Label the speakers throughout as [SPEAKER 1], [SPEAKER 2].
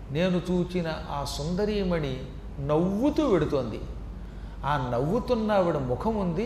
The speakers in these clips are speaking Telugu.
[SPEAKER 1] నేను చూచిన ఆ సుందరీమణి నవ్వుతూ వెడుతోంది ఆ నవ్వుతున్న ఆవిడ ముఖం ఉంది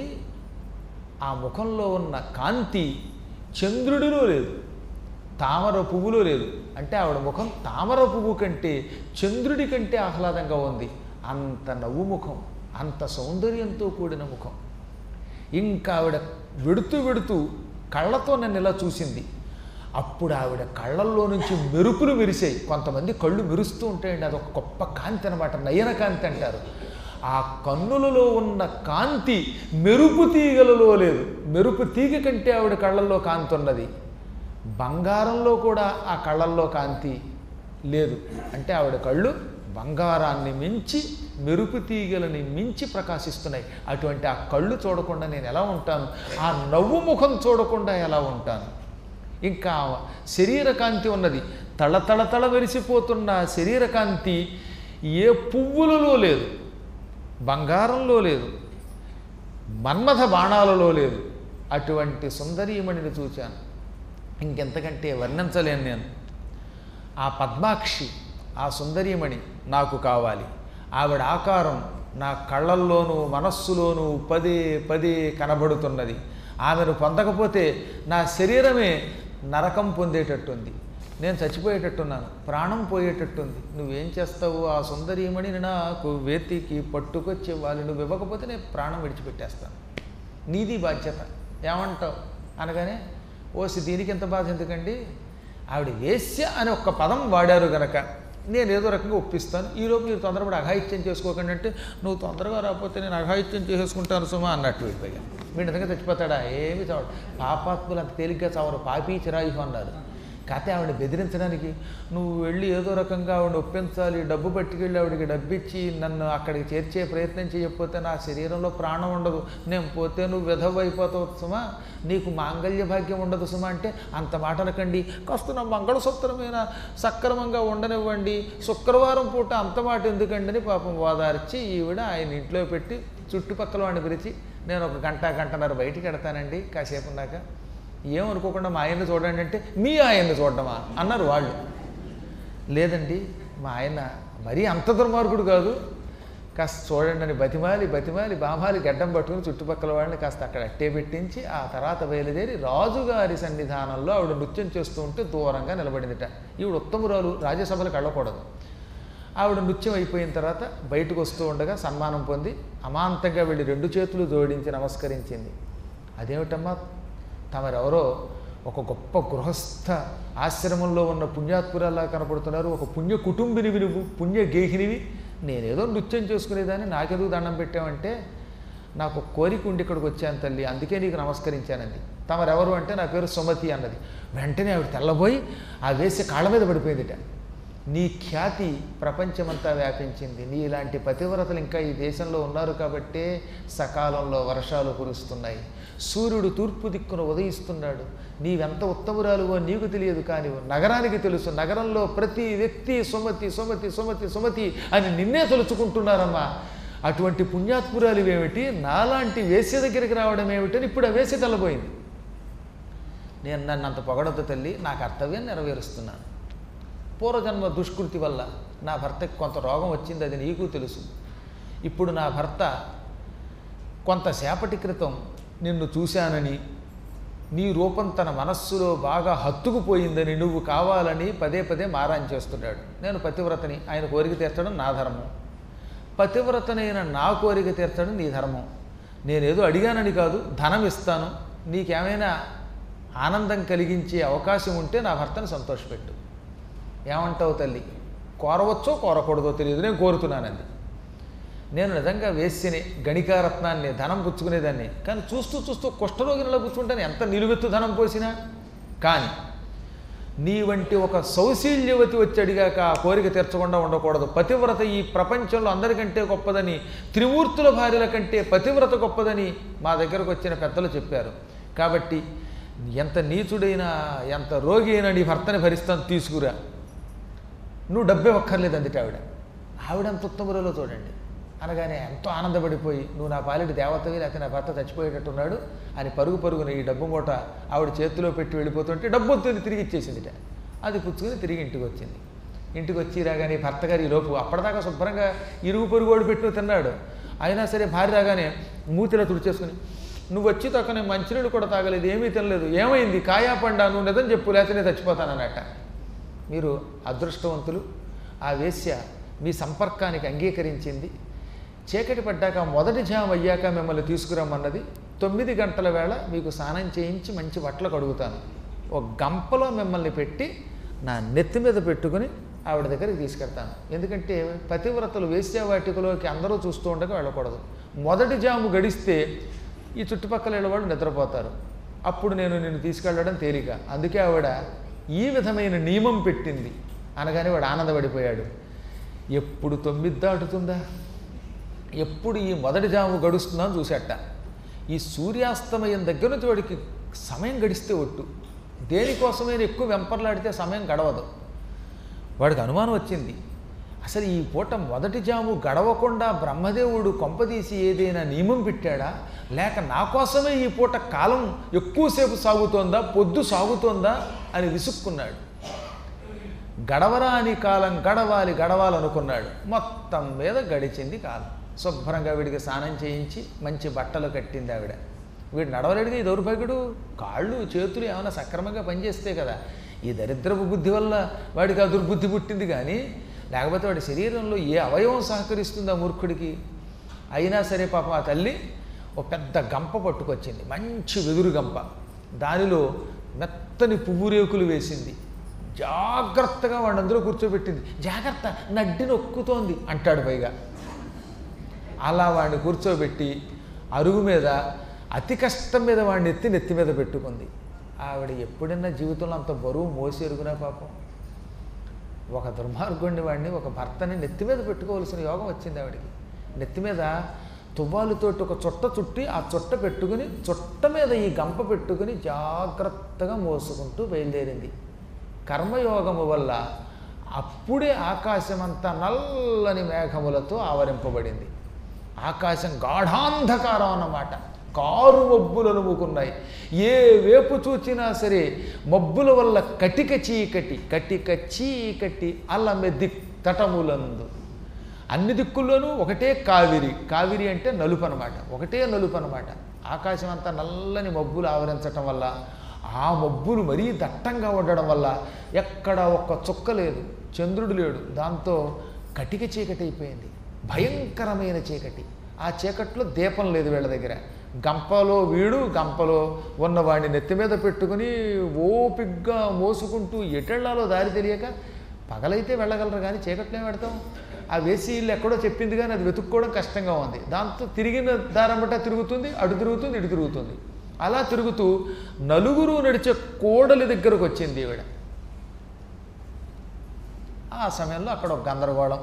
[SPEAKER 1] ఆ ముఖంలో ఉన్న కాంతి చంద్రుడిలో లేదు తామర పువ్వులో లేదు అంటే ఆవిడ ముఖం తామర పువ్వు కంటే చంద్రుడి కంటే ఆహ్లాదంగా ఉంది అంత నవ్వు ముఖం అంత సౌందర్యంతో కూడిన ముఖం ఇంకా ఆవిడ వెడుతూ వెడుతూ కళ్ళతో నన్ను ఇలా చూసింది అప్పుడు ఆవిడ కళ్ళల్లో నుంచి మెరుపులు మెరిసాయి కొంతమంది కళ్ళు మెరుస్తూ ఉంటాయండి అదొక గొప్ప కాంతి అనమాట నయన కాంతి అంటారు ఆ కన్నులలో ఉన్న కాంతి మెరుపు తీగలలో లేదు మెరుపు తీగ కంటే ఆవిడ కళ్ళల్లో కాంతి ఉన్నది బంగారంలో కూడా ఆ కళ్ళల్లో కాంతి లేదు అంటే ఆవిడ కళ్ళు బంగారాన్ని మించి మెరుపు తీగలని మించి ప్రకాశిస్తున్నాయి అటువంటి ఆ కళ్ళు చూడకుండా నేను ఎలా ఉంటాను ఆ నవ్వు ముఖం చూడకుండా ఎలా ఉంటాను ఇంకా శరీర కాంతి ఉన్నది తళ తళ తళ మెరిసిపోతున్న శరీర కాంతి ఏ పువ్వులలో లేదు బంగారంలో లేదు మన్మథ బాణాలలో లేదు అటువంటి సుందరీమణిని చూచాను ఇంకెంతకంటే వర్ణించలేను నేను ఆ పద్మాక్షి ఆ సుందరీమణి నాకు కావాలి ఆవిడ ఆకారం నా కళ్ళల్లోనూ మనస్సులోనూ పదే పదే కనబడుతున్నది ఆమెను పొందకపోతే నా శరీరమే నరకం పొందేటట్టుంది నేను చచ్చిపోయేటట్టున్నాను ప్రాణం పోయేటట్టుంది నువ్వేం చేస్తావు ఆ సుందరీమణిని నాకు వేతికి పట్టుకొచ్చి వాళ్ళు నువ్వు ఇవ్వకపోతే నేను ప్రాణం విడిచిపెట్టేస్తాను నీది బాధ్యత ఏమంటావు అనగానే ఓసి దీనికి ఎంత బాధ ఎందుకండి ఆవిడ వేశ్య అని ఒక్క పదం వాడారు గనక నేను ఏదో రకంగా ఒప్పిస్తాను ఈలోపు మీరు తొందరపడి అఘాయిత్యం చేసుకోకండి అంటే నువ్వు తొందరగా రాకపోతే నేను అఘాయిత్యం చేసుకుంటాను సుమా అన్నట్టు వెళ్ళిపోయా వీడి నిజంగా చచ్చిపోతాడా ఏమి చావడు పాపాత్ములు అంత తేలిగ్గా చావరు పాపీ చిరాయిహు అన్నారు కాకపోతే ఆవిడ బెదిరించడానికి నువ్వు వెళ్ళి ఏదో రకంగా ఆవిడ ఒప్పించాలి డబ్బు పట్టుకెళ్ళి ఆవిడకి డబ్బిచ్చి నన్ను అక్కడికి చేర్చే ప్రయత్నం చేయకపోతే నా శరీరంలో ప్రాణం ఉండదు నేను పోతే నువ్వు విధవ అయిపోతావు సుమా నీకు మాంగళ్య భాగ్యం ఉండదు సుమా అంటే అంత మాట అనకండి కాస్త నా మంగళసూత్రమైన సక్రమంగా ఉండనివ్వండి శుక్రవారం పూట అంత మాట ఎందుకండి అని పాపం ఓదార్చి ఈవిడ ఆయన ఇంట్లో పెట్టి చుట్టుపక్కల వాడిని పిలిచి నేను ఒక గంట గంటన్నర బయటికి వెడతానండి కాసేపు ఉన్నాక ఏమనుకోకుండా మా ఆయన్ని చూడండి అంటే మీ ఆయన్ని చూడడమా అన్నారు వాళ్ళు లేదండి మా ఆయన మరీ అంత దుర్మార్గుడు కాదు కాస్త చూడండి అని బతిమాలి బతిమాలి బామాలి గడ్డం పట్టుకుని చుట్టుపక్కల వాళ్ళని కాస్త అక్కడ అట్టే పెట్టించి ఆ తర్వాత బయలుదేరి రాజుగారి సన్నిధానంలో ఆవిడ నృత్యం చేస్తూ ఉంటే దూరంగా నిలబడిందిట ఈవిడ ఉత్తమురాలు రాజ్యసభలకు వెళ్ళకూడదు ఆవిడ నృత్యం అయిపోయిన తర్వాత బయటకు వస్తూ ఉండగా సన్మానం పొంది అమాంతంగా వెళ్ళి రెండు చేతులు జోడించి నమస్కరించింది అదేమిటమ్మా తమరెవరో ఒక గొప్ప గృహస్థ ఆశ్రమంలో ఉన్న పుణ్యాత్పురాల్లా కనపడుతున్నారు ఒక పుణ్య కుటుంబినివి నువ్వు పుణ్య గేహినివి నేనేదో నృత్యం చేసుకునేదాన్ని నాకెందుకు దండం పెట్టావంటే నాకు ఒక కోరిక ఉండి ఇక్కడికి వచ్చాను తల్లి అందుకే నీకు నమస్కరించానంది తమరెవరు అంటే నా పేరు సుమతి అన్నది వెంటనే ఆవిడ తెల్లబోయి ఆ వేసి కాళ్ళ మీద పడిపోయిందిట నీ ఖ్యాతి ప్రపంచమంతా వ్యాపించింది నీ ఇలాంటి పతివ్రతలు ఇంకా ఈ దేశంలో ఉన్నారు కాబట్టే సకాలంలో వర్షాలు కురుస్తున్నాయి సూర్యుడు తూర్పు దిక్కున ఉదయిస్తున్నాడు నీవెంత ఉత్తమురాలువో నీకు తెలియదు కానీ నగరానికి తెలుసు నగరంలో ప్రతి వ్యక్తి సుమతి సుమతి సుమతి సుమతి అని నిన్నే తలుచుకుంటున్నారమ్మా అటువంటి పుణ్యాత్పురాలు ఏమిటి నాలాంటి వేసే దగ్గరికి రావడం ఏమిటని ఇప్పుడు ఆ వేసే తెల్లబోయింది నేను నన్ను అంత పొగడొద్దు తల్లి నా కర్తవ్యం నెరవేరుస్తున్నాను పూర్వజన్మ దుష్కృతి వల్ల నా భర్తకి కొంత రోగం వచ్చింది అది నీకు తెలుసు ఇప్పుడు నా భర్త కొంతసేపటి క్రితం నిన్ను చూశానని నీ రూపం తన మనస్సులో బాగా హత్తుకుపోయిందని నువ్వు కావాలని పదే పదే మారాన్ చేస్తున్నాడు నేను పతివ్రతని ఆయన కోరిక తీర్చడం నా ధర్మం పతివ్రతనైన నా కోరిక తీర్చడం నీ ధర్మం నేనేదో అడిగానని కాదు ధనం ఇస్తాను నీకేమైనా ఆనందం కలిగించే అవకాశం ఉంటే నా భర్తను సంతోషపెట్టు ఏమంటావు తల్లి కోరవచ్చో కోరకూడదో తెలియదు నేను కోరుతున్నానండి నేను నిజంగా వేసిని గణికారత్నాన్ని ధనం పుచ్చుకునేదాన్ని కానీ చూస్తూ చూస్తూ కుష్ఠరోగినిలో కూర్చుంటాను ఎంత నిలువెత్తు ధనం పోసినా కానీ నీ వంటి ఒక సౌశీల్యవతి వచ్చి అడిగాక ఆ కోరిక తీర్చకుండా ఉండకూడదు పతివ్రత ఈ ప్రపంచంలో అందరికంటే గొప్పదని త్రిమూర్తుల భార్యల కంటే పతివ్రత గొప్పదని మా దగ్గరకు వచ్చిన పెద్దలు చెప్పారు కాబట్టి ఎంత నీచుడైనా ఎంత రోగి అయినా నీ భర్తని భరిస్తాను తీసుకురా నువ్వు డబ్బే ఒక్కర్లేదు అందుట ఆవిడ ఆవిడంత ఉత్తములలో చూడండి అనగానే ఎంతో ఆనందపడిపోయి నువ్వు నా పాలిటి దేవతవి లేకపోతే నా భర్త చచ్చిపోయేటట్టున్నాడు అని పరుగు పరుగున ఈ డబ్బు మూట ఆవిడ చేతిలో పెట్టి వెళ్ళిపోతుంటే డబ్బు వస్తుంది తిరిగి ఇచ్చేసిందిట అది పుచ్చుకుని తిరిగి ఇంటికి వచ్చింది ఇంటికి వచ్చి రాగానే భర్త గారు ఈ లోపు అప్పటిదాకా శుభ్రంగా ఇరుగు పొరుగోడు పెట్టు తిన్నాడు అయినా సరే భార్య రాగానే మూతిలో తుడిచేసుకుని నువ్వు వచ్చి తొక్క నేను మంచినీళ్ళు కూడా తాగలేదు ఏమీ తినలేదు ఏమైంది కాయా పండా నువ్వు నిజం చెప్పు లేకపోతే నేను చచ్చిపోతానన్నట్ట మీరు అదృష్టవంతులు ఆ వేశ్య మీ సంపర్కానికి అంగీకరించింది చీకటి పడ్డాక మొదటి జాము అయ్యాక మిమ్మల్ని తీసుకురమ్మన్నది తొమ్మిది గంటల వేళ మీకు స్నానం చేయించి మంచి బట్టలు కడుగుతాను ఒక గంపలో మిమ్మల్ని పెట్టి నా నెత్తి మీద పెట్టుకుని ఆవిడ దగ్గరికి తీసుకెళ్తాను ఎందుకంటే పతివ్రతలు వేశ్యావాటికలోకి అందరూ చూస్తూ ఉండగా వెళ్ళకూడదు మొదటి జాము గడిస్తే ఈ చుట్టుపక్కల వెళ్ళేవాళ్ళు నిద్రపోతారు అప్పుడు నేను నిన్ను తీసుకెళ్ళడం తేలిక అందుకే ఆవిడ ఈ విధమైన నియమం పెట్టింది అనగానే వాడు ఆనందపడిపోయాడు ఎప్పుడు తొమ్మిది దాటుతుందా ఎప్పుడు ఈ మొదటి జాము గడుస్తుందా అని చూసేట ఈ సూర్యాస్తమయం దగ్గర నుంచి వాడికి సమయం గడిస్తే ఒట్టు దేనికోసమైనా ఎక్కువ వెంపర్లాడితే సమయం గడవదు వాడికి అనుమానం వచ్చింది అసలు ఈ పూట మొదటి జాము గడవకుండా బ్రహ్మదేవుడు కొంపదీసి ఏదైనా నియమం పెట్టాడా లేక నా కోసమే ఈ పూట కాలం ఎక్కువసేపు సాగుతోందా పొద్దు సాగుతోందా అని విసుక్కున్నాడు గడవరా అని కాలం గడవాలి గడవాలనుకున్నాడు మొత్తం మీద గడిచింది కాలం శుభ్రంగా వీడికి స్నానం చేయించి మంచి బట్టలు కట్టింది ఆవిడ వీడు నడవలేడుగా ఈ దౌర్భాగ్యుడు కాళ్ళు చేతులు ఏమైనా సక్రమంగా పనిచేస్తే కదా ఈ దరిద్రపు బుద్ధి వల్ల వాడికి ఆ దుర్బుద్ధి పుట్టింది కానీ లేకపోతే వాడి శరీరంలో ఏ అవయవం సహకరిస్తుంది ఆ మూర్ఖుడికి అయినా సరే పాపం ఆ తల్లి ఒక పెద్ద గంప పట్టుకొచ్చింది మంచి వెదురు గంప దానిలో మెత్తని పువ్వు రేకులు వేసింది జాగ్రత్తగా వాడిని అందులో కూర్చోబెట్టింది జాగ్రత్త నడ్డి నొక్కుతోంది అంటాడు పైగా అలా వాడిని కూర్చోబెట్టి అరుగు మీద అతి కష్టం మీద వాడిని ఎత్తి నెత్తి మీద పెట్టుకుంది ఆవిడ ఎప్పుడైనా జీవితంలో అంత బరువు మోసి ఎరుగునా పాపం ఒక దుర్మార్గుడిని వాడిని ఒక భర్తని నెత్తి మీద పెట్టుకోవాల్సిన యోగం వచ్చింది ఆవిడకి నెత్తి మీద తువ్వాలుతోటి ఒక చుట్ట చుట్టి ఆ చుట్ట పెట్టుకుని చుట్ట మీద ఈ గంప పెట్టుకుని జాగ్రత్తగా మోసుకుంటూ బయలుదేరింది కర్మయోగము వల్ల అప్పుడే ఆకాశం అంతా నల్లని మేఘములతో ఆవరింపబడింది ఆకాశం గాఢాంధకారం అన్నమాట కారు మబ్బులు అనుముకున్నాయి ఏ వేపు చూచినా సరే మబ్బుల వల్ల కటిక చీకటి కటిక చీకటి అల్లమె తటములందు అన్ని దిక్కుల్లోనూ ఒకటే కావిరి కావిరి అంటే నలుపు అనమాట ఒకటే నలుపు అనమాట ఆకాశం అంతా నల్లని మబ్బులు ఆవరించటం వల్ల ఆ మబ్బులు మరీ దట్టంగా ఉండడం వల్ల ఎక్కడ ఒక్క చుక్క లేదు చంద్రుడు లేడు దాంతో కటిక చీకటి అయిపోయింది భయంకరమైన చీకటి ఆ చీకట్లో దీపం లేదు వీళ్ళ దగ్గర గంపలో వీడు గంపలో ఉన్నవాడిని నెత్తి మీద పెట్టుకుని ఓపిగ్గా మోసుకుంటూ ఎటెళ్లాలో దారి తెలియక పగలైతే వెళ్ళగలరు కానీ చీకట్లో ఏం పెడతాం ఆ వేసి ఇల్లు ఎక్కడో చెప్పింది కానీ అది వెతుక్కోవడం కష్టంగా ఉంది దాంతో తిరిగిన దారంబట తిరుగుతుంది అటు తిరుగుతుంది ఇటు తిరుగుతుంది అలా తిరుగుతూ నలుగురు నడిచే కోడలి దగ్గరకు వచ్చింది ఈవిడ ఆ సమయంలో అక్కడ ఒక గందరగోళం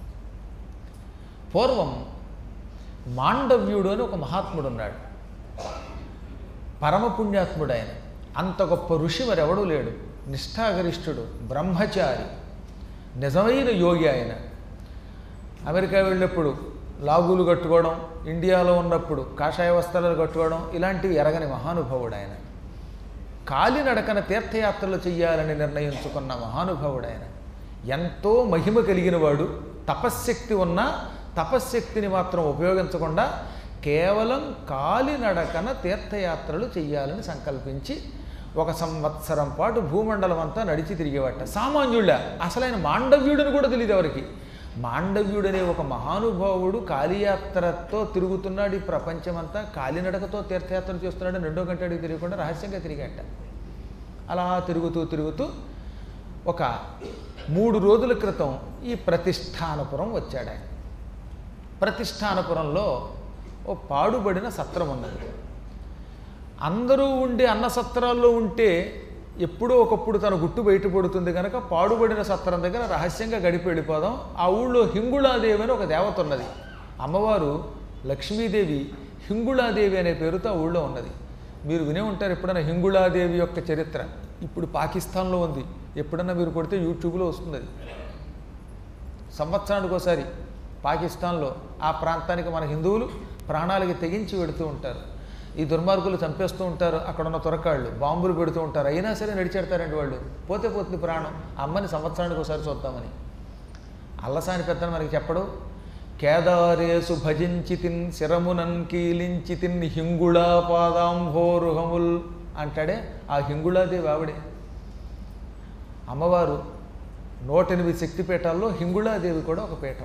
[SPEAKER 1] పూర్వం మాండవ్యుడు అని ఒక మహాత్ముడు ఉన్నాడు పరమపుణ్యాత్ముడు ఆయన అంత గొప్ప ఋషి మరెవడూ లేడు నిష్ఠాగరిష్ఠుడు బ్రహ్మచారి నిజమైన యోగి ఆయన అమెరికా వెళ్ళినప్పుడు లాగులు కట్టుకోవడం ఇండియాలో ఉన్నప్పుడు కాషాయ వస్త్రాలు కట్టుకోవడం ఇలాంటివి ఎరగని మహానుభావుడు ఆయన కాలినడకన తీర్థయాత్రలు చెయ్యాలని నిర్ణయించుకున్న మహానుభావుడు ఆయన ఎంతో మహిమ కలిగిన వాడు తపశ్శక్తి ఉన్న తపశ్శక్తిని మాత్రం ఉపయోగించకుండా కేవలం కాలినడకన తీర్థయాత్రలు చెయ్యాలని సంకల్పించి ఒక సంవత్సరం పాటు భూమండలం అంతా నడిచి తిరిగేవాట సామాన్యుళ్ళ అసలైన మాండవ్యుడిని కూడా తెలియదు ఎవరికి మాండవ్యుడనే ఒక మహానుభావుడు కాలియాత్రతో తిరుగుతున్నాడు ఈ ప్రపంచమంతా కాలినడకతో తీర్థయాత్ర చేస్తున్నాడు రెండో గంట అడిగి తిరగకుండా రహస్యంగా తిరిగాట అలా తిరుగుతూ తిరుగుతూ ఒక మూడు రోజుల క్రితం ఈ ప్రతిష్టానపురం వచ్చాడు ఆయన ప్రతిష్టానపురంలో ఓ పాడుబడిన సత్రం ఉన్నది అందరూ ఉండే అన్న సత్రాల్లో ఉంటే ఎప్పుడో ఒకప్పుడు తన గుట్టు బయటపడుతుంది కనుక పాడుబడిన సత్రం దగ్గర రహస్యంగా గడిపి వెళ్ళిపోదాం ఆ ఊళ్ళో హింగుళాదేవి అని ఒక దేవత ఉన్నది అమ్మవారు లక్ష్మీదేవి హింగుళాదేవి అనే పేరుతో ఆ ఊళ్ళో ఉన్నది మీరు వినే ఉంటారు ఎప్పుడైనా హింగుళాదేవి యొక్క చరిత్ర ఇప్పుడు పాకిస్తాన్లో ఉంది ఎప్పుడన్నా మీరు కొడితే యూట్యూబ్లో వస్తుంది అది సంవత్సరానికి ఒకసారి పాకిస్తాన్లో ఆ ప్రాంతానికి మన హిందువులు ప్రాణాలకి తెగించి వెడుతూ ఉంటారు ఈ దుర్మార్గులు చంపేస్తూ ఉంటారు అక్కడ ఉన్న తురకాళ్ళు బాంబులు పెడుతూ ఉంటారు అయినా సరే నడిచెడతారండి వాళ్ళు పోతే పోతుంది ప్రాణం అమ్మని సంవత్సరానికి ఒకసారి చూద్దామని అల్లసాని పెద్దని మనకి చెప్పడు కేదారేసు భజించి తిన్ శిరమునన్ కీలించి తిన్ హింగుళా పాదాంభోరుహముల్ అంటాడే ఆ హింగుళాదేవి ఆవిడే అమ్మవారు నూట ఎనిమిది శక్తిపీఠాల్లో హింగుళాదేవి కూడా ఒక పీఠం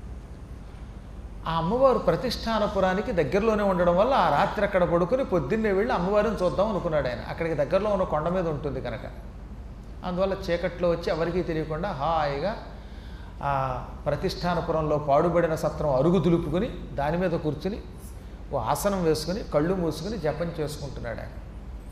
[SPEAKER 1] ఆ అమ్మవారు ప్రతిష్టానపురానికి దగ్గరలోనే ఉండడం వల్ల ఆ రాత్రి అక్కడ పడుకుని పొద్దున్నే వెళ్ళి అమ్మవారిని చూద్దాం అనుకున్నాడు ఆయన అక్కడికి దగ్గరలో ఉన్న కొండ మీద ఉంటుంది కనుక అందువల్ల చీకట్లో వచ్చి ఎవరికీ తెలియకుండా హాయిగా ఆ ప్రతిష్టానపురంలో పాడుబడిన సత్రం అరుగు దులుపుకుని దాని మీద కూర్చుని ఓ ఆసనం వేసుకుని కళ్ళు మూసుకుని జపం చేసుకుంటున్నాడు ఆయన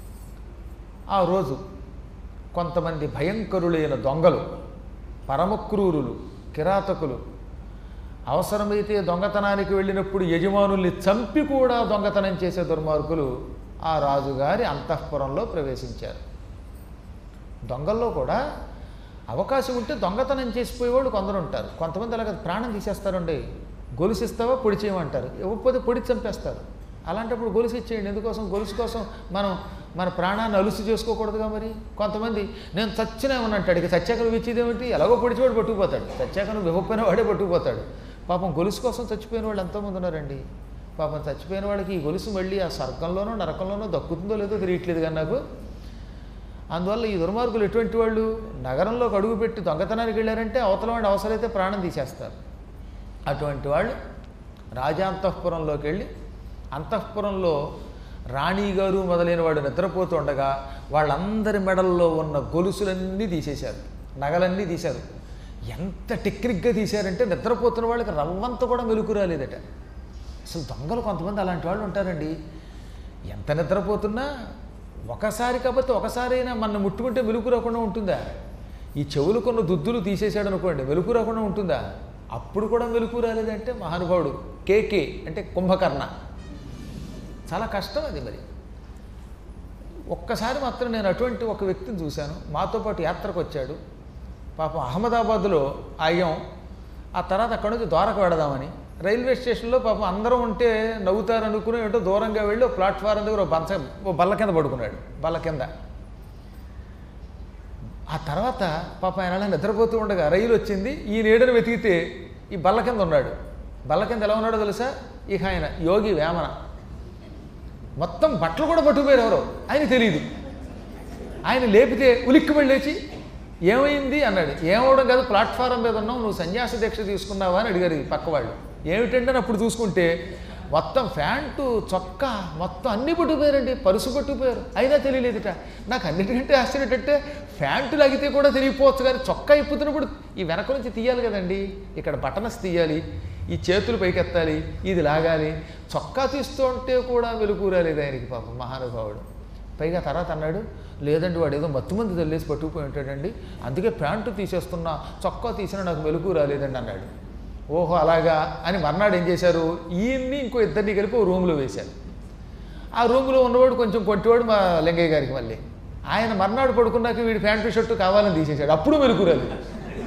[SPEAKER 1] ఆ రోజు కొంతమంది భయంకరులైన దొంగలు పరమక్రూరులు కిరాతకులు అవసరమైతే దొంగతనానికి వెళ్ళినప్పుడు యజమానుల్ని చంపి కూడా దొంగతనం చేసే దుర్మార్గులు ఆ రాజుగారి అంతఃపురంలో ప్రవేశించారు దొంగల్లో కూడా అవకాశం ఉంటే దొంగతనం చేసిపోయేవాళ్ళు కొందరు ఉంటారు కొంతమంది అలాగే ప్రాణం తీసేస్తారండి గొలుసిస్తావా పొడి చేయమంటారు ఇవ్వకపోతే పొడి చంపేస్తారు అలాంటప్పుడు గొలుసు ఇచ్చేయండి ఎందుకోసం గొలుసు కోసం మనం మన ప్రాణాన్ని అలుసు చేసుకోకూడదుగా మరి కొంతమంది నేను చచ్చినా అంటాడు ఇక చచ్చాక నువ్వు ఇచ్చేది ఏమిటి ఎలాగో పొడిచివాడు పట్టుకుపోతాడు చచ్చాక నువ్వు ఇవ్వకపోయినా వాడే పట్టుకుపోతాడు పాపం గొలుసు కోసం చచ్చిపోయిన వాళ్ళు ఎంతోమంది ఉన్నారండి పాపం చచ్చిపోయిన వాళ్ళకి ఈ గొలుసు మళ్ళీ ఆ స్వర్గంలోనో నరకంలోనో దక్కుతుందో లేదో తెలియట్లేదు కానీ నాకు అందువల్ల ఈ దుర్మార్గులు ఎటువంటి వాళ్ళు నగరంలోకి అడుగుపెట్టి దొంగతనానికి వెళ్ళారంటే అవతల వాడు అవసరమైతే ప్రాణం తీసేస్తారు అటువంటి వాళ్ళు రాజాంతఃపురంలోకి వెళ్ళి అంతఃపురంలో రాణిగారు మొదలైన వాడు నిద్రపోతూ ఉండగా వాళ్ళందరి మెడల్లో ఉన్న గొలుసులన్నీ తీసేశారు నగలన్నీ తీశారు ఎంత టెక్నిక్గా తీశారంటే నిద్రపోతున్న వాళ్ళకి రవ్వంత కూడా మెలుకు రాలేదట అసలు దొంగలు కొంతమంది అలాంటి వాళ్ళు ఉంటారండి ఎంత నిద్రపోతున్నా ఒకసారి కాకపోతే ఒకసారైనా మన ముట్టుకుంటే వెలుగు రాకుండా ఉంటుందా ఈ చెవులు కొన్న దుద్దులు తీసేశాడు అనుకోండి వెలుగు రాకుండా ఉంటుందా అప్పుడు కూడా వెలుగు రాలేదంటే మహానుభావుడు కేకే అంటే కుంభకర్ణ చాలా కష్టం అది మరి ఒక్కసారి మాత్రం నేను అటువంటి ఒక వ్యక్తిని చూశాను మాతో పాటు యాత్రకు వచ్చాడు పాపం అహ్మదాబాద్లో ఆగాం ఆ తర్వాత అక్కడ నుంచి ద్వారకు వెడదామని రైల్వే స్టేషన్లో పాపం అందరం ఉంటే నవ్వుతారు అనుకుని ఏంటో దూరంగా వెళ్ళి ఓ ప్లాట్ఫారం దగ్గర ఓ బంచ ఓ బల్ల కింద పడుకున్నాడు బల్ల కింద ఆ తర్వాత పాప ఆయన అలా నిద్రపోతూ ఉండగా రైలు వచ్చింది ఈ నీడను వెతికితే ఈ బల్ల కింద ఉన్నాడు బల్ల కింద ఎలా ఉన్నాడో తెలుసా ఇక ఆయన యోగి వేమన మొత్తం బట్టలు కూడా పట్టుకుపోయారు ఎవరో ఆయన తెలియదు ఆయన లేపితే ఉలిక్కి వెళ్ళేసి ఏమైంది అన్నాడు ఏమవడం కాదు ప్లాట్ఫారం మీద ఉన్నావు నువ్వు సన్యాస దీక్ష తీసుకున్నావా అని అడిగారు ఈ పక్క వాళ్ళు ఏమిటంటే అని అప్పుడు చూసుకుంటే మొత్తం ప్యాంటు చొక్కా మొత్తం అన్నీ పట్టుకుపోయారండి పరుసు పట్టుకుపోయారు అయినా తెలియలేదుట నాకు అన్నిటికంటే ఆశ్చర్యం ఏంటంటే ప్యాంటు లాగితే కూడా తెలియపోవచ్చు కానీ చొక్కా ఇప్పుతున్నప్పుడు ఈ వెనక నుంచి తీయాలి కదండి ఇక్కడ బటనస్ తీయాలి ఈ చేతులు పైకెత్తాలి ఇది లాగాలి చొక్కా తీస్తూ ఉంటే కూడా వెలుగు రాలేదు ఆయనకి పాపం మహానుభావుడు పైగా తర్వాత అన్నాడు లేదండి వాడు ఏదో మత్తుమంది తల్లేసి పట్టుకుపోయి ఉంటాడండి అందుకే ప్యాంటు తీసేస్తున్నా చొక్కా తీసినా నాకు మెలకు రాలేదండి అన్నాడు ఓహో అలాగా అని మర్నాడు ఏం చేశారు ఈయన్ని ఇంకో ఇద్దరిని కలిపి ఓ రూమ్లో వేశారు ఆ రూమ్లో ఉన్నవాడు కొంచెం కొట్టివాడు మా లింగయ్య గారికి మళ్ళీ ఆయన మర్నాడు పడుకున్నాక వీడి ప్యాంటు షర్టు కావాలని తీసేశాడు అప్పుడు మెలకు రాలేదు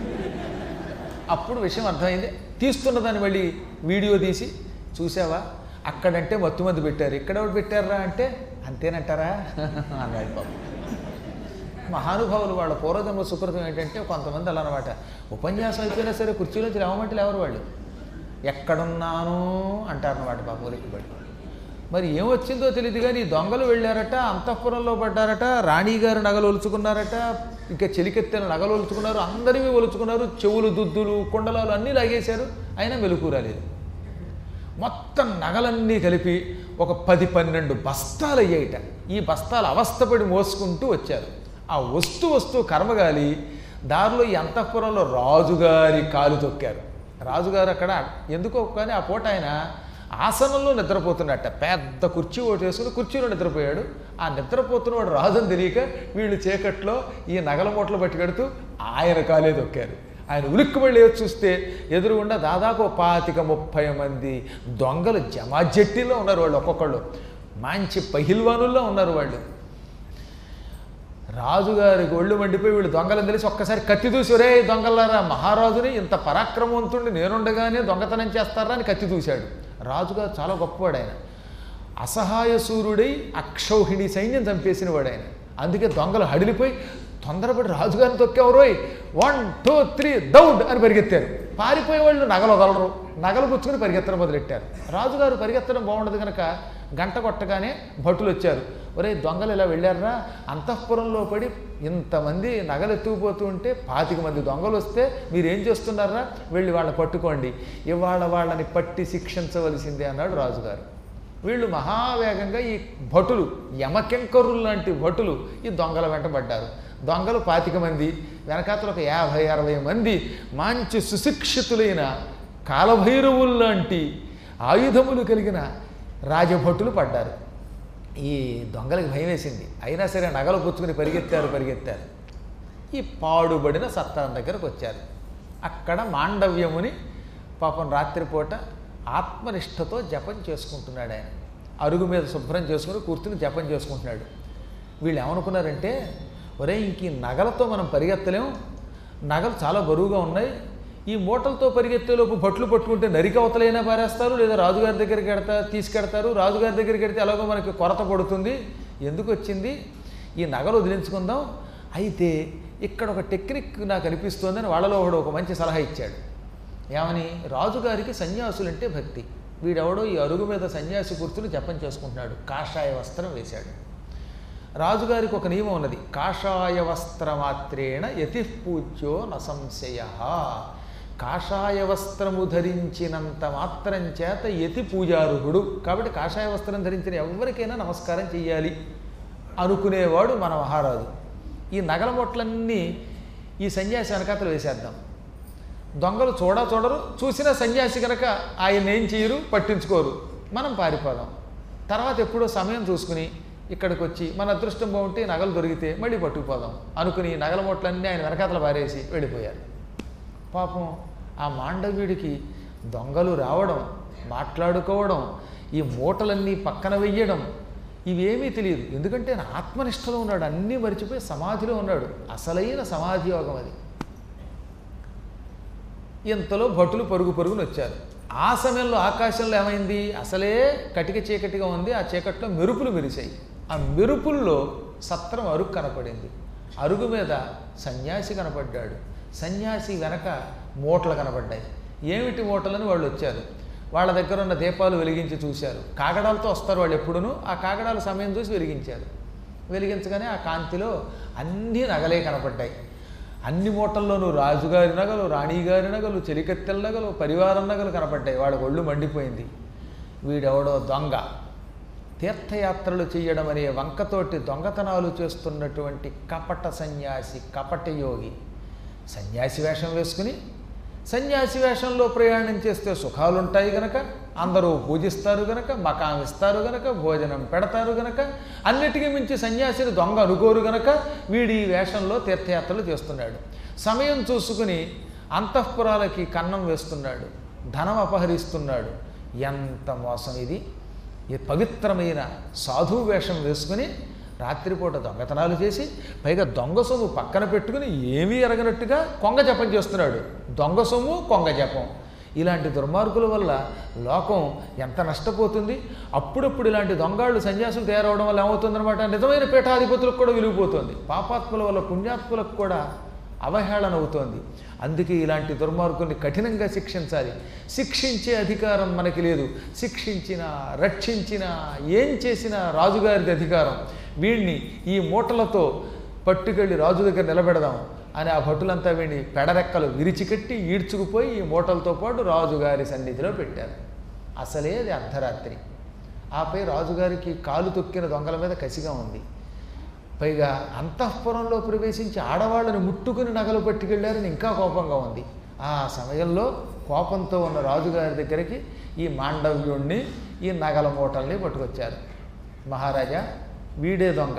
[SPEAKER 1] అప్పుడు విషయం అర్థమైంది తీస్తున్న దాన్ని మళ్ళీ వీడియో తీసి చూసావా అక్కడంటే మత్తు మంది పెట్టారు ఇక్కడ ఎవరు పెట్టారా అంటే అంతేనంటారా అన్నాడు పాపం మహానుభావులు వాళ్ళ పూర్వజన్మ సుకృతం ఏంటంటే కొంతమంది అలా అనమాట ఉపన్యాసం అయిపోయినా సరే కుర్చీలోంచి లేవమంటే లేవరు వాళ్ళు ఎక్కడున్నాను అంటారన్నమాట పాపం ఉలిక్కిపడి మరి ఏమొచ్చిందో తెలియదు కానీ ఈ దొంగలు వెళ్ళారట అంతఃపురంలో పడ్డారట రాణిగారు నగలు ఒలుచుకున్నారట ఇంకా చెలికెత్తిన నగలు ఒలుచుకున్నారు అందరివి ఒలుచుకున్నారు చెవులు దుద్దులు కుండలాలు అన్నీ లాగేశారు అయినా మెలకు రాలేదు మొత్తం నగలన్నీ కలిపి ఒక పది పన్నెండు బస్తాలు అయ్యాయిట ఈ బస్తాలు అవస్థపడి మోసుకుంటూ వచ్చారు ఆ వస్తూ వస్తూ కర్మగాలి దారిలో ఈ అంతఃపురంలో రాజుగారి కాలు తొక్కారు రాజుగారు అక్కడ ఎందుకో కానీ ఆ పూట ఆయన ఆసనంలో నిద్రపోతున్నట్ట పెద్ద కుర్చీ ఒకటి వేసుకుని కుర్చీలో నిద్రపోయాడు ఆ నిద్రపోతున్నవాడు రాజుని తెలియక వీళ్ళు చీకట్లో ఈ నగల మూటలు పట్టుకెడుతూ ఆయన కాలే తొక్కారు ఆయన ఉలిక్కుబడి లేచి చూస్తే ఎదురుగుండా దాదాపు ఓ పాతిక ముప్పై మంది దొంగలు జమాజట్టిలో ఉన్నారు వాళ్ళు ఒక్కొక్కళ్ళు మంచి పహిల్వానుల్లో ఉన్నారు వాళ్ళు రాజుగారికి ఒళ్ళు మండిపోయి వీళ్ళు దొంగలని తెలిసి ఒక్కసారి కత్తి దూసి ఒరే దొంగలారా మహారాజుని ఇంత పరాక్రమవంతుడిని నేనుండగానే దొంగతనం చేస్తారా అని కత్తి దూశాడు రాజుగారు చాలా గొప్పవాడు ఆయన అసహాయ సూర్యుడై అక్షౌహిణి సైన్యం చంపేసిన వాడు ఆయన అందుకే దొంగలు హడిలిపోయి తొందరపడి రాజుగారిని తొక్కేవరోయ్ వన్ టూ త్రీ దౌడ్ అని పరిగెత్తారు పారిపోయే వాళ్ళు నగలు వదలరు నగలు పుచ్చుకొని పరిగెత్తడం మొదలెట్టారు రాజుగారు పరిగెత్తడం బాగుండదు కనుక గంట కొట్టగానే భటులు వచ్చారు ఒరే దొంగలు ఇలా వెళ్ళారా అంతఃపురంలో పడి ఇంతమంది నగలు ఎత్తుకుపోతూ ఉంటే పాతిక మంది దొంగలు వస్తే మీరు ఏం చేస్తున్నారా వెళ్ళి వాళ్ళని పట్టుకోండి ఇవాళ వాళ్ళని పట్టి శిక్షించవలసిందే అన్నాడు రాజుగారు వీళ్ళు మహావేగంగా ఈ భటులు యమకెంకరులు లాంటి భటులు ఈ దొంగల వెంట పడ్డారు దొంగలు పాతిక మంది వెనకాతల ఒక యాభై అరవై మంది మంచి సుశిక్షితులైన కాలభైరవులు లాంటి ఆయుధములు కలిగిన రాజభటులు పడ్డారు ఈ దొంగలకి భయం వేసింది అయినా సరే నగలు పుచ్చుకుని పరిగెత్తారు పరిగెత్తారు ఈ పాడుబడిన సత్తాన్ దగ్గరకు వచ్చారు అక్కడ మాండవ్యముని పాపం రాత్రిపూట ఆత్మనిష్టతో జపం చేసుకుంటున్నాడు ఆయన అరుగు మీద శుభ్రం చేసుకుని కూర్చుని జపం చేసుకుంటున్నాడు వీళ్ళు ఏమనుకున్నారంటే ఒరే ఇంక ఈ నగలతో మనం పరిగెత్తలేం నగలు చాలా బరువుగా ఉన్నాయి ఈ మూటలతో పరిగెత్తేలోపు భట్లు పట్టుకుంటే నరికి అవతలైనా పారేస్తారు లేదా రాజుగారి దగ్గరికి ఎడతా తీసుకెడతారు రాజుగారి దగ్గరికి ఎడితే ఎలాగో మనకి కొరత పడుతుంది ఎందుకు వచ్చింది ఈ నగలు వదిలించుకుందాం అయితే ఇక్కడ ఒక టెక్నిక్ నాకు అనిపిస్తోందని వాళ్ళలో ఒకడు ఒక మంచి సలహా ఇచ్చాడు ఏమని రాజుగారికి సన్యాసులంటే భక్తి వీడెవడో ఈ అరుగు మీద సన్యాసి కూర్చుని జపం చేసుకుంటున్నాడు కాషాయ వస్త్రం వేశాడు రాజుగారికి ఒక నియమం ఉన్నది కాషాయ వస్త్రమాత్రేణ యతి పూజ్యో న సంశయ కాషాయ వస్త్రము ధరించినంత మాత్రం చేత యతి పూజార్హుడు కాబట్టి కాషాయ వస్త్రం ధరించిన ఎవరికైనా నమస్కారం చెయ్యాలి అనుకునేవాడు మన మహారాజు ఈ నగల మొట్లన్నీ ఈ సన్యాసి వెనకాతలు వేసేద్దాం దొంగలు చూడా చూడరు చూసిన సన్యాసి కనుక ఆయన ఏం చేయరు పట్టించుకోరు మనం పారిపోదాం తర్వాత ఎప్పుడో సమయం చూసుకుని ఇక్కడికి వచ్చి మన అదృష్టం బాగుంటే నగలు దొరికితే మళ్ళీ పట్టుకుపోదాం అనుకుని ఈ నగల మూటలన్నీ ఆయన వెనకాతల పారేసి వెళ్ళిపోయారు పాపం ఆ మాండవ్యుడికి దొంగలు రావడం మాట్లాడుకోవడం ఈ మూటలన్నీ పక్కన వెయ్యడం ఇవేమీ తెలియదు ఎందుకంటే ఆయన ఆత్మనిష్టలో ఉన్నాడు అన్నీ మరిచిపోయి సమాధిలో ఉన్నాడు అసలైన సమాధి యోగం అది ఇంతలో భటులు పరుగు పరుగును వచ్చారు ఆ సమయంలో ఆకాశంలో ఏమైంది అసలే కటిక చీకటిగా ఉంది ఆ చీకట్లో మెరుపులు మెరిశాయి ఆ మెరుపుల్లో సత్రం అరుగు కనపడింది అరుగు మీద సన్యాసి కనపడ్డాడు సన్యాసి వెనక మూటలు కనపడ్డాయి ఏమిటి మూటలని వాళ్ళు వచ్చారు వాళ్ళ దగ్గర ఉన్న దీపాలు వెలిగించి చూశారు కాగడాలతో వస్తారు వాళ్ళు ఎప్పుడునూ ఆ కాగడాల సమయం చూసి వెలిగించారు వెలిగించగానే ఆ కాంతిలో అన్నీ నగలే కనపడ్డాయి అన్ని మూటల్లోనూ రాజుగారి నగలు రాణిగారి నగలు చెలికత్తెల నగలు పరివారం నగలు కనపడ్డాయి వాళ్ళ ఒళ్ళు మండిపోయింది వీడెవడో దొంగ తీర్థయాత్రలు చేయడం అనే వంకతోటి దొంగతనాలు చేస్తున్నటువంటి కపట సన్యాసి కపట యోగి సన్యాసి వేషం వేసుకుని సన్యాసి వేషంలో ప్రయాణం చేస్తే సుఖాలు ఉంటాయి గనక అందరూ పూజిస్తారు గనక మకాం ఇస్తారు గనక భోజనం పెడతారు గనక అన్నిటికీ మించి సన్యాసిని దొంగ అనుకోరు గనక వీడి ఈ వేషంలో తీర్థయాత్రలు చేస్తున్నాడు సమయం చూసుకుని అంతఃపురాలకి కన్నం వేస్తున్నాడు ధనం అపహరిస్తున్నాడు ఎంత మోసం ఇది ఈ పవిత్రమైన సాధువు వేషం వేసుకుని రాత్రిపూట దొంగతనాలు చేసి పైగా దొంగ సొమ్ము పక్కన పెట్టుకుని ఏమీ ఎరగనట్టుగా కొంగ జపం చేస్తున్నాడు దొంగ సొమ్ము కొంగ జపం ఇలాంటి దుర్మార్గుల వల్ల లోకం ఎంత నష్టపోతుంది అప్పుడప్పుడు ఇలాంటి దొంగాళ్ళు సన్యాసులు తయారవడం వల్ల ఏమవుతుందన్నమాట నిజమైన పీఠాధిపతులకు కూడా విరిగిపోతుంది పాపాత్ముల వల్ల పుణ్యాత్ములకు కూడా అవహేళన అవుతోంది అందుకే ఇలాంటి దుర్మార్గుల్ని కఠినంగా శిక్షించాలి శిక్షించే అధికారం మనకి లేదు శిక్షించినా రక్షించినా ఏం చేసినా రాజుగారిది అధికారం వీడిని ఈ మూటలతో పట్టుకెళ్ళి రాజు దగ్గర నిలబెడదాం అని ఆ భటులంతా వీడిని పెడరెక్కలు విరిచికట్టి ఈడ్చుకుపోయి ఈ మూటలతో పాటు రాజుగారి సన్నిధిలో పెట్టారు అసలే అది అర్ధరాత్రి ఆపై రాజుగారికి కాలు తొక్కిన దొంగల మీద కసిగా ఉంది పైగా అంతఃపురంలో ప్రవేశించి ఆడవాళ్ళని ముట్టుకుని నగలు పట్టుకెళ్ళారని ఇంకా కోపంగా ఉంది ఆ సమయంలో కోపంతో ఉన్న రాజుగారి దగ్గరికి ఈ మాండవ్యుణ్ణి ఈ నగల మూటల్ని పట్టుకొచ్చారు మహారాజా వీడే దొంగ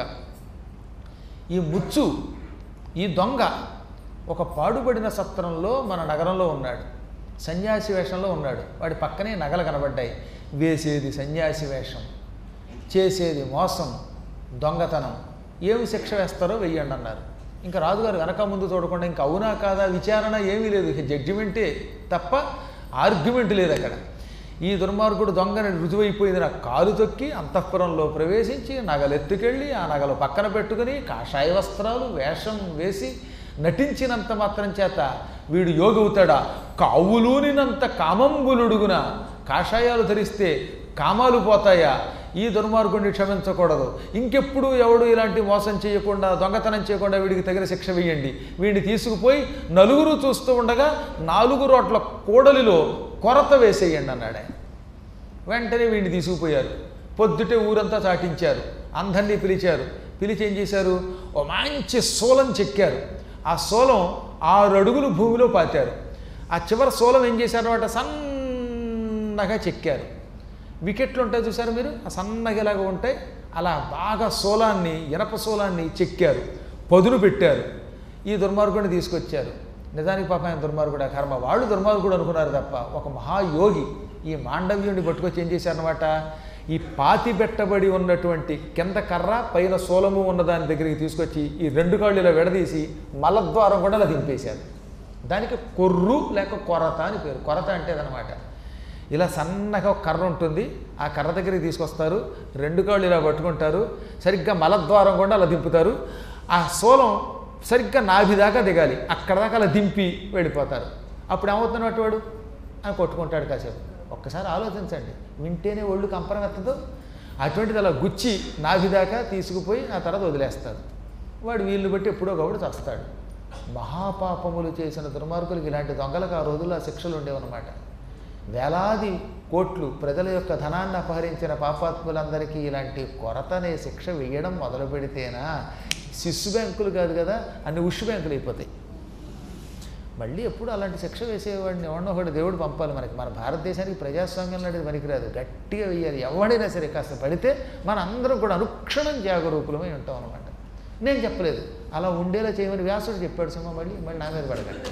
[SPEAKER 1] ఈ ముచ్చు ఈ దొంగ ఒక పాడుబడిన సత్రంలో మన నగరంలో ఉన్నాడు సన్యాసి వేషంలో ఉన్నాడు వాడి పక్కనే నగలు కనబడ్డాయి వేసేది సన్యాసి వేషం చేసేది మోసం దొంగతనం ఏమి శిక్ష వేస్తారో వెయ్యండి అన్నారు ఇంకా రాజుగారు వెనక ముందు చూడకుండా ఇంకా అవునా కాదా విచారణ ఏమీ లేదు ఇక జడ్జిమెంటే తప్ప ఆర్గ్యుమెంట్ లేదు అక్కడ ఈ దుర్మార్గుడు దొంగని రుజువైపోయింది నా కాలు తొక్కి అంతఃపురంలో ప్రవేశించి నగలెత్తుకెళ్ళి ఆ నగలు పక్కన పెట్టుకుని కాషాయ వస్త్రాలు వేషం వేసి నటించినంత మాత్రం చేత వీడు యోగి అవుతాడా కావులూనినంత కామంబులుడుగున కాషాయాలు ధరిస్తే కామాలు పోతాయా ఈ దుర్మార్గుడిని క్షమించకూడదు ఇంకెప్పుడు ఎవడు ఇలాంటి మోసం చేయకుండా దొంగతనం చేయకుండా వీడికి తగిన శిక్ష వేయండి వీడిని తీసుకుపోయి నలుగురు చూస్తూ ఉండగా నాలుగు రోట్ల కూడలిలో కొరత వేసేయండి అన్నాడు ఆయన వెంటనే వీడిని తీసుకుపోయారు పొద్దుటే ఊరంతా చాటించారు అందరినీ పిలిచారు పిలిచి ఏం చేశారు ఓ మంచి సోలం చెక్కారు ఆ సోలం ఆరు అడుగులు భూమిలో పాతారు ఆ చివరి సోలం ఏం చేశారు అనమాట సన్నగా చెక్కారు వికెట్లు ఉంటాయి చూసారు మీరు ఆ సన్నగలాగా ఉంటాయి అలా బాగా సోలాన్ని ఇనప సోలాన్ని చెక్కారు పదును పెట్టారు ఈ దుర్మార్గుడిని తీసుకొచ్చారు నిజానికి పాప ఆయన దుర్మార్గుడు కర్మ వాళ్ళు దుర్మార్గుడు అనుకున్నారు తప్ప ఒక మహాయోగి ఈ మాండవ్యుడిని పట్టుకొచ్చి ఏం చేశారనమాట ఈ పాతి పెట్టబడి ఉన్నటువంటి కింద కర్ర పైన సోలము ఉన్న దాని దగ్గరికి తీసుకొచ్చి ఈ రెండు కాళ్ళు ఇలా విడదీసి మలద్వారం కూడా ఇలా దింపేశారు దానికి కొర్రు లేక కొరత అని పేరు కొరత అంటే అదనమాట ఇలా సన్నగా ఒక కర్ర ఉంటుంది ఆ కర్ర దగ్గరికి తీసుకొస్తారు రెండు కాళ్ళు ఇలా పట్టుకుంటారు సరిగ్గా మలద్వారం కూడా అలా దింపుతారు ఆ సోలం సరిగ్గా నాభి దాకా దిగాలి అక్కడ దాకా అలా దింపి వెళ్ళిపోతారు అప్పుడు ఏమవుతున్నట్టు వాడు అని కొట్టుకుంటాడు కాసేపు ఒక్కసారి ఆలోచించండి వింటేనే ఒళ్ళు కంపరం ఎత్తదు అటువంటిది అలా గుచ్చి నాభి దాకా తీసుకుపోయి ఆ తర్వాత వదిలేస్తారు వాడు వీళ్ళు బట్టి ఎప్పుడో ఒకప్పుడు చస్తాడు మహాపాపములు చేసిన దుర్మార్గులకు ఇలాంటి దొంగలకు ఆ రోజుల్లో ఆ శిక్షలు ఉండేవన్నమాట వేలాది కోట్లు ప్రజల యొక్క ధనాన్ని అపహరించిన పాపాత్ములందరికీ ఇలాంటి కొరతనే శిక్ష వేయడం మొదలు పెడితేనా శిశు బ్యాంకులు కాదు కదా అన్ని ఉష్ బ్యాంకులు అయిపోతాయి మళ్ళీ ఎప్పుడు అలాంటి శిక్ష వేసేవాడిని ఎవడో ఒకటి దేవుడు పంపాలి మనకి మన భారతదేశానికి ప్రజాస్వామ్యం లాంటిది పనికిరాదు గట్టిగా వేయాలి ఎవడైనా సరే కాస్త పడితే మన అందరం కూడా అనుక్షణం జాగరూకులమై ఉంటాం అనమాట నేను చెప్పలేదు అలా ఉండేలా చేయమని వ్యాసుడు చెప్పాడు సుమా మళ్ళీ మళ్ళీ నా మీద పడగండి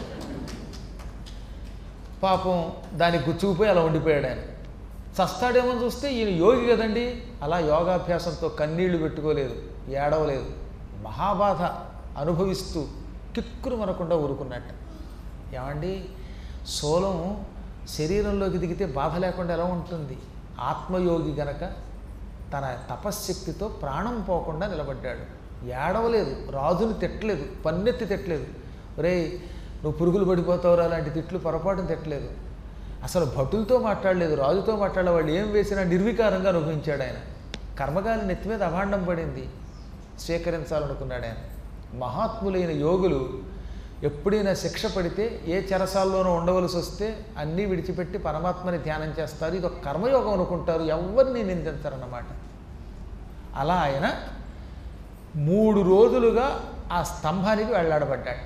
[SPEAKER 1] పాపం దానికి గుచ్చుకుపోయి అలా ఉండిపోయాడు ఆయన చస్తాడేమో చూస్తే ఈయన యోగి కదండి అలా యోగాభ్యాసంతో కన్నీళ్లు పెట్టుకోలేదు ఏడవలేదు మహాబాధ అనుభవిస్తూ కిక్కురు మనకుండా ఊరుకున్నట్ట ఏమండి సోలం శరీరంలోకి దిగితే బాధ లేకుండా ఎలా ఉంటుంది ఆత్మయోగి గనక తన తపశ్శక్తితో ప్రాణం పోకుండా నిలబడ్డాడు ఏడవలేదు రాజుని తిట్టలేదు పన్నెత్తి తిట్టలేదు రే నువ్వు పురుగులు పడిపోతావురా అలాంటి తిట్లు పొరపాటును తిట్టలేదు అసలు భటులతో మాట్లాడలేదు రాజుతో మాట్లాడే వాళ్ళు ఏం వేసినా నిర్వికారంగా అనుభవించాడు ఆయన కర్మగాలి నెత్తి మీద అభాండం పడింది స్వీకరించాలనుకున్నాడు ఆయన మహాత్ములైన యోగులు ఎప్పుడైనా శిక్ష పడితే ఏ చెరసాల్లోనూ ఉండవలసి వస్తే అన్నీ విడిచిపెట్టి పరమాత్మని ధ్యానం చేస్తారు ఇది ఒక కర్మయోగం అనుకుంటారు ఎవరిని నిందించరన్నమాట అలా ఆయన మూడు రోజులుగా ఆ స్తంభానికి వెళ్ళాడబడ్డాట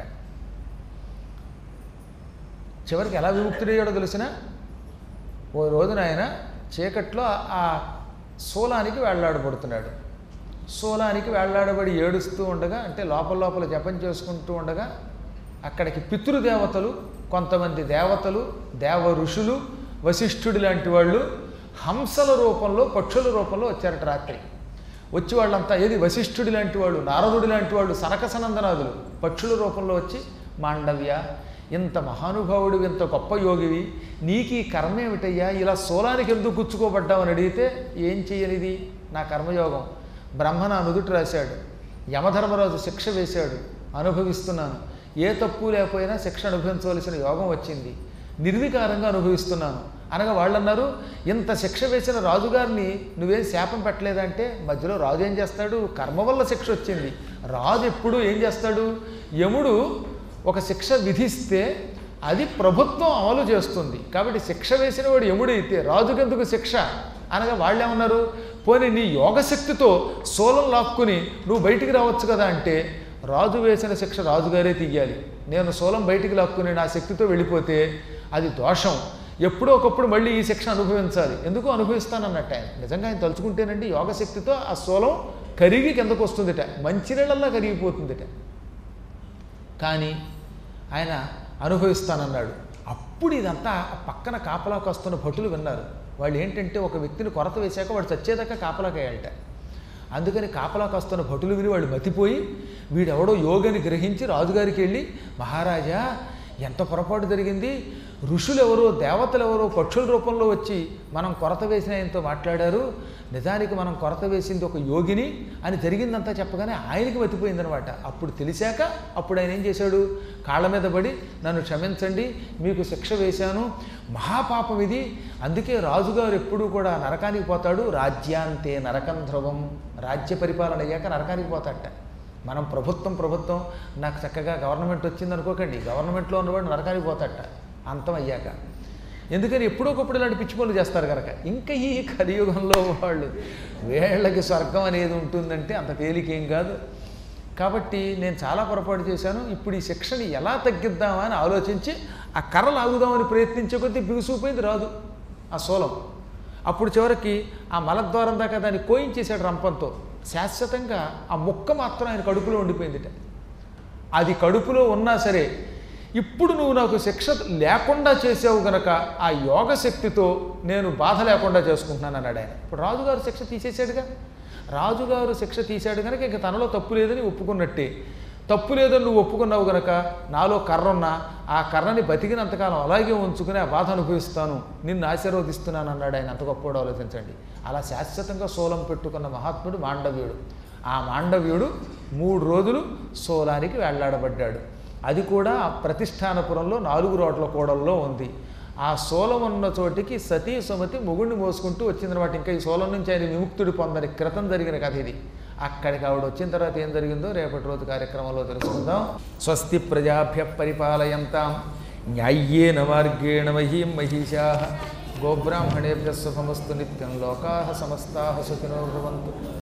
[SPEAKER 1] చివరికి ఎలా విముక్తుడయ్యాడో తెలిసిన ఓ రోజున ఆయన చీకట్లో ఆ శూలానికి వేళ్లాడబడుతున్నాడు శూలానికి వేళ్లాడబడి ఏడుస్తూ ఉండగా అంటే లోపల లోపల జపం చేసుకుంటూ ఉండగా అక్కడికి పితృదేవతలు కొంతమంది దేవతలు దేవ ఋషులు వశిష్ఠుడి లాంటి వాళ్ళు హంసల రూపంలో పక్షుల రూపంలో వచ్చారట రాత్రి వచ్చి వాళ్ళంతా ఏది వశిష్ఠుడి లాంటి వాళ్ళు నారదుడి లాంటి వాళ్ళు సనకసనందనాదులు పక్షుల రూపంలో వచ్చి మాండవ్య ఇంత మహానుభావుడు ఇంత గొప్ప యోగివి నీకు ఈ కర్మ ఏమిటయ్యా ఇలా సోలానికి ఎందుకు గుచ్చుకోబడ్డామని అడిగితే ఏం చేయనిది నా కర్మయోగం బ్రహ్మ నా నుదుటి రాశాడు యమధర్మరాజు శిక్ష వేశాడు అనుభవిస్తున్నాను ఏ తప్పు లేకపోయినా శిక్ష అనుభవించవలసిన యోగం వచ్చింది నిర్వికారంగా అనుభవిస్తున్నాను అనగా వాళ్ళు అన్నారు ఇంత శిక్ష వేసిన రాజుగారిని నువ్వేం శాపం పెట్టలేదంటే మధ్యలో రాజు ఏం చేస్తాడు కర్మ వల్ల శిక్ష వచ్చింది రాజు ఎప్పుడు ఏం చేస్తాడు యముడు ఒక శిక్ష విధిస్తే అది ప్రభుత్వం అమలు చేస్తుంది కాబట్టి శిక్ష వేసిన వాడు యముడైతే రాజుకెందుకు శిక్ష అనగా వాళ్ళు ఏమన్నారు పోనీ నీ యోగశక్తితో సోలం లాక్కుని నువ్వు బయటికి రావచ్చు కదా అంటే రాజు వేసిన శిక్ష రాజుగారే తీయాలి నేను సోలం బయటికి లాక్కుని నా శక్తితో వెళ్ళిపోతే అది దోషం ఎప్పుడో ఒకప్పుడు మళ్ళీ ఈ శిక్ష అనుభవించాలి ఎందుకు అనుభవిస్తానన్నట్టు ఆయన నిజంగా ఆయన తలుచుకుంటేనండి యోగశక్తితో ఆ సోలం కరిగి కిందకు వస్తుందిట మంచినీళ్ళల్లా కరిగిపోతుందిట కానీ ఆయన అనుభవిస్తానన్నాడు అప్పుడు ఇదంతా ఆ పక్కన కాపలాకు వస్తున్న భటులు విన్నారు వాళ్ళు ఏంటంటే ఒక వ్యక్తిని కొరత వేశాక వాడు చచ్చేదాకా కాపలాకి వేయాలట అందుకని కాపలాకు వస్తున్న భటులు విని వాళ్ళు మతిపోయి వీడెవడో యోగని గ్రహించి రాజుగారికి వెళ్ళి మహారాజా ఎంత పొరపాటు జరిగింది ఋషులు ఎవరో దేవతలు ఎవరో పక్షుల రూపంలో వచ్చి మనం కొరత వేసిన ఆయనతో మాట్లాడారు నిజానికి మనం కొరత వేసింది ఒక యోగిని అని జరిగిందంతా చెప్పగానే ఆయనకి మతిపోయిందనమాట అప్పుడు తెలిసాక అప్పుడు ఆయన ఏం చేశాడు కాళ్ళ మీద పడి నన్ను క్షమించండి మీకు శిక్ష వేశాను మహాపాపం ఇది అందుకే రాజుగారు ఎప్పుడూ కూడా నరకానికి పోతాడు రాజ్యాంతే నరకం ధ్రువం రాజ్య పరిపాలన అయ్యాక నరకానికి పోతాడట మనం ప్రభుత్వం ప్రభుత్వం నాకు చక్కగా గవర్నమెంట్ వచ్చింది అనుకోకండి గవర్నమెంట్లో ఉన్నవాడు నరకానికి పోతాడట అంతం అయ్యాక ఎందుకని ఎప్పుడో ఒకప్పుడు ఇలాంటి పిచ్చి పనులు చేస్తారు కనుక ఇంకా ఈ కలియుగంలో వాళ్ళు వీళ్ళకి స్వర్గం అనేది ఉంటుందంటే అంత తేలికేం కాదు కాబట్టి నేను చాలా పొరపాటు చేశాను ఇప్పుడు ఈ శిక్షని ఎలా తగ్గిద్దామా అని ఆలోచించి ఆ కర్ర లాగుదామని ప్రయత్నించే కొద్దీ బిగుసుకుపోయింది రాదు ఆ సోలం అప్పుడు చివరికి ఆ మలద్వారం దాకా దాన్ని కోయించేశాడు రంపంతో శాశ్వతంగా ఆ ముక్క మాత్రం ఆయన కడుపులో ఉండిపోయిందిట అది కడుపులో ఉన్నా సరే ఇప్పుడు నువ్వు నాకు శిక్ష లేకుండా చేసావు గనక ఆ యోగ శక్తితో నేను బాధ లేకుండా చేసుకుంటున్నాను అన్నాడు ఆయన ఇప్పుడు రాజుగారు శిక్ష తీసేశాడుగా రాజుగారు శిక్ష తీశాడు కనుక ఇంక తనలో తప్పు లేదని ఒప్పుకున్నట్టే తప్పు లేదని నువ్వు ఒప్పుకున్నావు గనక నాలో కర్ర ఉన్నా ఆ కర్రని బతికినంతకాలం అలాగే ఉంచుకుని ఆ బాధ అనుభవిస్తాను నిన్ను ఆశీర్వదిస్తున్నాను అన్నాడు ఆయన అంత గొప్పవాడు ఆలోచించండి అలా శాశ్వతంగా సోలం పెట్టుకున్న మహాత్ముడు మాండవ్యుడు ఆ మాండవ్యుడు మూడు రోజులు సోలానికి వెళ్ళాడబడ్డాడు అది కూడా ఆ ప్రతిష్టానపురంలో నాలుగు రోడ్ల కూడల్లో ఉంది ఆ సోలం ఉన్న చోటికి సతీ సుమతి మొగుడిని మోసుకుంటూ వచ్చిందనమాట ఇంకా ఈ సోలం నుంచి ఆయన విముక్తుడి పొందని క్రితం జరిగిన కథ ఇది అక్కడికి ఆవిడ వచ్చిన తర్వాత ఏం జరిగిందో రేపటి రోజు కార్యక్రమంలో తెలుసుకుందాం స్వస్తి ప్రజాభ్య పరిపాలయంతాం న్యాయ్యేన మార్గేణ మహీం మహిషా గోబ్రాహ్మణేభ్య శుభమస్తు నిత్యం లోకా సమస్తా సుఖినో భవంతు